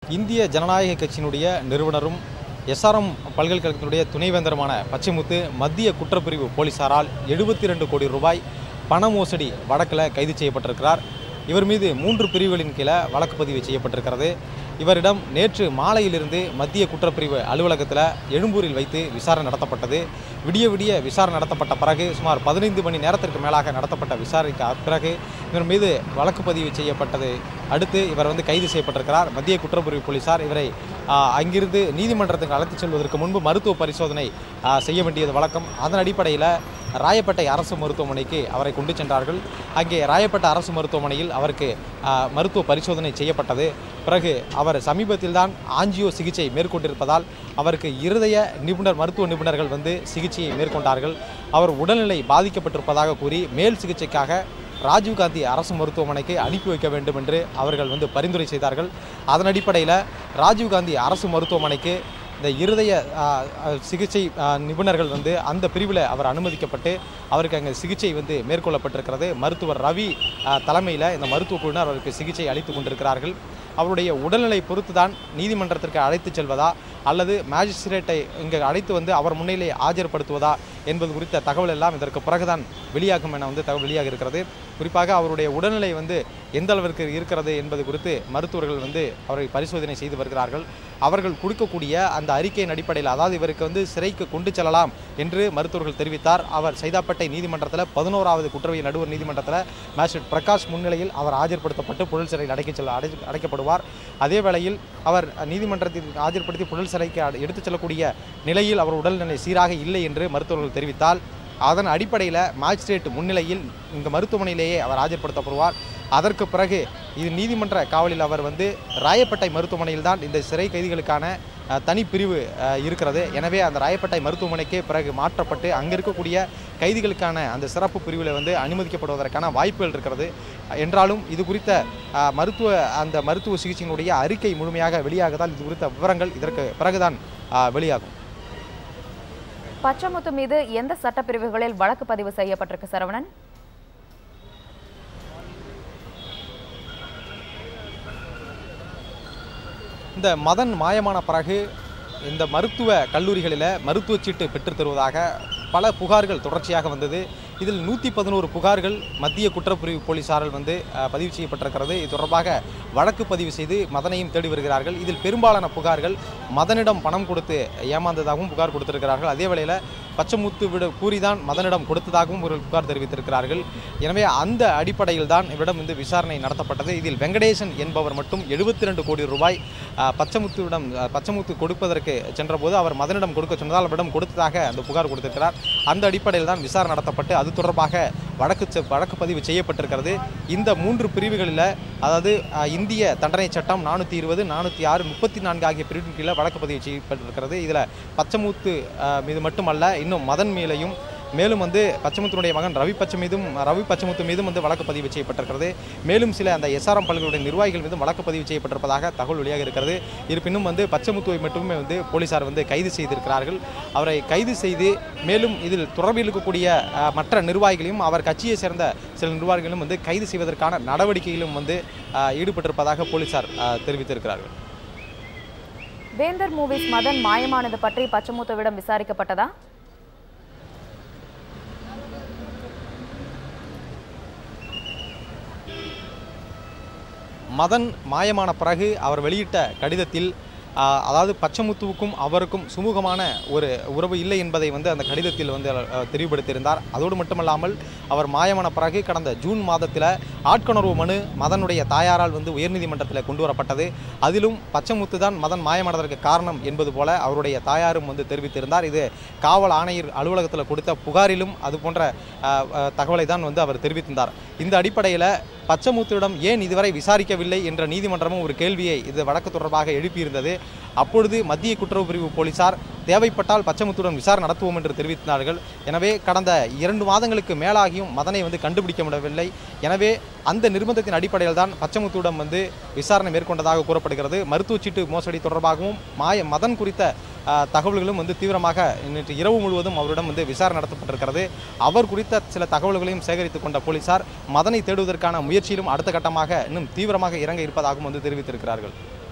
இந்திய ஜனநாயக கட்சியினுடைய நிறுவனரும் எஸ்ஆர்எம் பல்கலைக்கழகத்தினுடைய துணைவேந்தருமான பச்சைமுத்து மத்திய குற்றப்பிரிவு போலீசாரால் எழுபத்தி ரெண்டு கோடி ரூபாய் பண மோசடி வழக்கில் கைது செய்யப்பட்டிருக்கிறார் இவர் மீது மூன்று பிரிவுகளின் கீழே வழக்கு பதிவு செய்யப்பட்டிருக்கிறது இவரிடம் நேற்று மாலையிலிருந்து மத்திய குற்றப்பிரிவு அலுவலகத்தில் எழும்பூரில் வைத்து விசாரணை நடத்தப்பட்டது விடிய விடிய விசாரணை நடத்தப்பட்ட பிறகு சுமார் பதினைந்து மணி நேரத்திற்கு மேலாக நடத்தப்பட்ட விசாரணைக்கு பிறகு இவர் மீது வழக்கு பதிவு செய்யப்பட்டது அடுத்து இவர் வந்து கைது செய்யப்பட்டிருக்கிறார் மத்திய குற்றப்பிரிவு போலீசார் இவரை ஆ, அங்கிருந்து நீதிமன்றத்துக்கு அழைத்துச் செல்வதற்கு முன்பு மருத்துவ பரிசோதனை ஆ, செய்ய வேண்டியது வழக்கம் அதன் அடிப்படையில் ராயப்பேட்டை அரசு மருத்துவமனைக்கு அவரை கொண்டு சென்றார்கள் அங்கே ராயப்பேட்டை அரசு மருத்துவமனையில் அவருக்கு ஆ, மருத்துவ பரிசோதனை செய்யப்பட்டது பிறகு அவர் சமீபத்தில்தான் ஆஞ்சியோ சிகிச்சை மேற்கொண்டிருப்பதால் அவருக்கு இருதய நிபுணர் மருத்துவ நிபுணர்கள் வந்து சிகிச்சையை மேற்கொண்டார்கள் அவர் உடல்நிலை பாதிக்கப்பட்டிருப்பதாக கூறி மேல் சிகிச்சைக்காக ராஜீவ்காந்தி அரசு மருத்துவமனைக்கு அனுப்பி வைக்க வேண்டும் என்று அவர்கள் வந்து பரிந்துரை செய்தார்கள் அதன் அடிப்படையில் ராஜீவ்காந்தி அரசு மருத்துவமனைக்கு இந்த இருதய ஆ, ஆ, சிகிச்சை ஆ, நிபுணர்கள் வந்து அந்த பிரிவில் அவர் அனுமதிக்கப்பட்டு அவருக்கு அங்கே சிகிச்சை வந்து மேற்கொள்ளப்பட்டிருக்கிறது மருத்துவர் ரவி தலைமையில் இந்த மருத்துவ குழுவினர் அவருக்கு சிகிச்சை அளித்து கொண்டிருக்கிறார்கள் அவருடைய உடல்நிலை பொறுத்து தான் நீதிமன்றத்திற்கு அழைத்துச் செல்வதா அல்லது மேஜிஸ்ட்ரேட்டை இங்கே அழைத்து வந்து அவர் முன்னிலை ஆஜர்படுத்துவதா என்பது குறித்த தகவல் எல்லாம் இதற்கு பிறகுதான் வெளியாகும் என வந்து தகவல் வெளியாக இருக்கிறது குறிப்பாக அவருடைய உடல்நிலை வந்து எந்த அளவிற்கு இருக்கிறது என்பது குறித்து மருத்துவர்கள் வந்து அவரை பரிசோதனை செய்து வருகிறார்கள் அவர்கள் கொடுக்கக்கூடிய அந்த அறிக்கையின் அடிப்படையில் அதாவது இவருக்கு வந்து சிறைக்கு கொண்டு செல்லலாம் என்று மருத்துவர்கள் தெரிவித்தார் அவர் சைதாப்பேட்டை நீதிமன்றத்தில் பதினோராவது குற்றவியல் நடுவர் நீதிமன்றத்தில் மேஜிஸ்ட்ரேட் பிரகாஷ் முன்னிலையில் அவர் ஆஜர்படுத்தப்பட்டு புழல் சிறையில் அடைக்கச் செல்ல அடை அடைக்கப்படுவார் அதே வேளையில் அவர் நீதிமன்றத்தில் ஆஜர்படுத்தி புழல் சிறைக்கு அட- எடுத்துச் செல்லக்கூடிய நிலையில் அவர் உடல்நிலை சீராக இல்லை என்று மருத்துவர்கள் தெரிவித்தால் அதன் அடிப்படையில் மேஜிஸ்ட்ரேட் முன்னிலையில் இந்த மருத்துவமனையிலேயே அவர் ஆஜர்படுத்தப்படுவார் அதற்கு பிறகு இது நீதிமன்ற காவலில் அவர் வந்து ராயப்பேட்டை மருத்துவமனையில் தான் இந்த சிறை கைதிகளுக்கான அஹ், தனிப்பிரிவு அஹ், இருக்கிறது எனவே அந்த ராயப்பேட்டை மருத்துவமனைக்கே பிறகு மாற்றப்பட்டு அங்கே இருக்கக்கூடிய கைதிகளுக்கான அந்த சிறப்பு பிரிவில் வந்து அனுமதிக்கப்படுவதற்கான வாய்ப்புகள் இருக்கிறது என்றாலும் இது குறித்த அஹ், மருத்துவ அந்த மருத்துவ சிகிச்சையினுடைய அறிக்கை முழுமையாக வெளியாகதால் இது குறித்த விவரங்கள் இதற்கு பிறகுதான் அஹ், வெளியாகும் பச்சமுத்து மீது எந்த சட்டப்பிரிவுகளில் வழக்கு பதிவு செய்யப்பட்டிருக்கு சரவணன் இந்த மதன் மாயமான பிறகு இந்த மருத்துவ கல்லூரிகளில் மருத்துவ சீட்டு பெற்றுத் தருவதாக பல புகார்கள் தொடர்ச்சியாக வந்தது இதில் நூற்றி பதினோரு புகார்கள் மத்திய குற்றப்பிரிவு போலீசாரால் வந்து அஹ், பதிவு செய்யப்பட்டிருக்கிறது இது தொடர்பாக வழக்கு பதிவு செய்து மதனையும் தேடி வருகிறார்கள் இதில் பெரும்பாலான புகார்கள் மதனிடம் பணம் கொடுத்து ஏமாந்ததாகவும் புகார் கொடுத்திருக்கிறார்கள் அதே வேளையில் பச்சைமுத்து விட கூறிதான் மதனிடம் கொடுத்ததாகவும் ஒரு புகார் தெரிவித்திருக்கிறார்கள் எனவே அந்த அடிப்படையில் தான் இவரிடம் வந்து விசாரணை நடத்தப்பட்டது இதில் வெங்கடேசன் என்பவர் மட்டும் எழுபத்தி ரெண்டு கோடி ரூபாய் அஹ், பச்சைமுத்துவிடம் அஹ், பச்சைமுத்து கொடுப்பதற்கு சென்றபோது அவர் மதனிடம் கொடுக்க சொன்னதால் அவரிடம் கொடுத்ததாக அந்த புகார் கொடுத்திருக்கிறார் அந்த அடிப்படையில் தான் விசாரணை நடத்தப்பட்டு அது தொடர்பாக வழக்கு செ- வழக்கு பதிவு செய்யப்பட்டிருக்கிறது இந்த மூன்று பிரிவுகளில் அதாவது அஹ், இந்திய தண்டனை சட்டம் நானூற்றி இருபது நானூற்றி ஆறு முப்பத்தி நான்கு ஆகிய பிரிவின் கீழே வழக்கு பதிவு செய்யப்பட்டிருக்கிறது இதில் பச்சைமுத்து அஹ், மீது மட்டுமல்ல இன்னும் மதன் மேலையும் மேலும் வந்து பச்சைமுத்துனுடைய மகன் ரவி பச்சை மீதும் ரவி பச்சைமுத்து மீதும் வந்து வழக்கு பதிவு செய்யப்பட்டிருக்கிறது மேலும் சில அந்த எஸ்ஆர்எம் பல்கலைக்கழக நிர்வாகிகள் மீதும் வழக்கு பதிவு செய்யப்பட்டிருப்பதாக தகவல் வெளியாக இருக்கிறது இருப்பினும் வந்து பச்சைமுத்துவை மட்டுமே வந்து போலீசார் வந்து கைது செய்திருக்கிறார்கள் அவரை கைது செய்து மேலும் இதில் தொடர்பில் இருக்கக்கூடிய அஹ், மற்ற நிர்வாகிகளையும் அவர் கட்சியை சேர்ந்த சில நிர்வாகிகளும் வந்து கைது செய்வதற்கான நடவடிக்கையிலும் வந்து அஹ், ஈடுபட்டிருப்பதாக போலீசார் அஹ், தெரிவித்திருக்கிறார்கள் வேந்தர் மூவிஸ் மதன் மாயமானது பற்றி பச்சமுத்துவிடம் விசாரிக்கப்பட்டதா மதன் மாயமான பிறகு அவர் வெளியிட்ட கடிதத்தில் ஆஹ், அதாவது பச்சைமுத்துவுக்கும் அவருக்கும் சுமூகமான ஒரு உறவு இல்லை என்பதை வந்து அந்த கடிதத்தில் வந்து அஹ், தெரிவுபடுத்தியிருந்தார் அதோடு மட்டுமல்லாமல் அவர் மாயமான பிறகு கடந்த ஜூன் மாதத்தில் ஆட்கொணர்வு மனு மதனுடைய தாயாரால் வந்து உயர்நீதிமன்றத்தில் கொண்டு வரப்பட்டது அதிலும் பச்சைமுத்து தான் மதன் மாயமானதற்கு காரணம் என்பது போல அவருடைய தாயாரும் வந்து தெரிவித்திருந்தார் இது காவல் ஆணையர் அலுவலகத்தில் கொடுத்த புகாரிலும் அது போன்ற ஆஹ், ஆஹ், தகவலை தான் வந்து அவர் தெரிவித்திருந்தார் இந்த அடிப்படையில் பச்சைமுத்துவிடம் ஏன் இதுவரை விசாரிக்கவில்லை என்ற நீதிமன்றமும் ஒரு கேள்வியை இது வழக்கு தொடர்பாக எழுப்பியிருந்தது அப்பொழுது மத்திய குற்றவு பிரிவு போலீசார் தேவைப்பட்டால் பச்சைமுத்துடன் விசாரணை நடத்துவோம் என்று தெரிவித்தார்கள் எனவே கடந்த இரண்டு மாதங்களுக்கு மேலாகியும் மதனை வந்து கண்டுபிடிக்க முடியவில்லை எனவே அந்த நிர்பந்தத்தின் அடிப்படையில் தான் பச்சைமுத்துவிடம் வந்து விசாரணை மேற்கொண்டதாக கூறப்படுகிறது மருத்துவ சீட்டு மோசடி தொடர்பாகவும் மாய மதன் குறித்த ஆஹ், தகவல்களும் வந்து தீவிரமாக நேற்று இரவு முழுவதும் அவரிடம் வந்து விசாரணை நடத்தப்பட்டிருக்கிறது அவர் குறித்த சில தகவல்களையும் சேகரித்துக் கொண்ட போலீசார் மதனை தேடுவதற்கான முயற்சியிலும் அடுத்த கட்டமாக இன்னும் தீவிரமாக இறங்க இருப்பதாகவும் வந்து தெரிவித்திருக்கிறார்கள்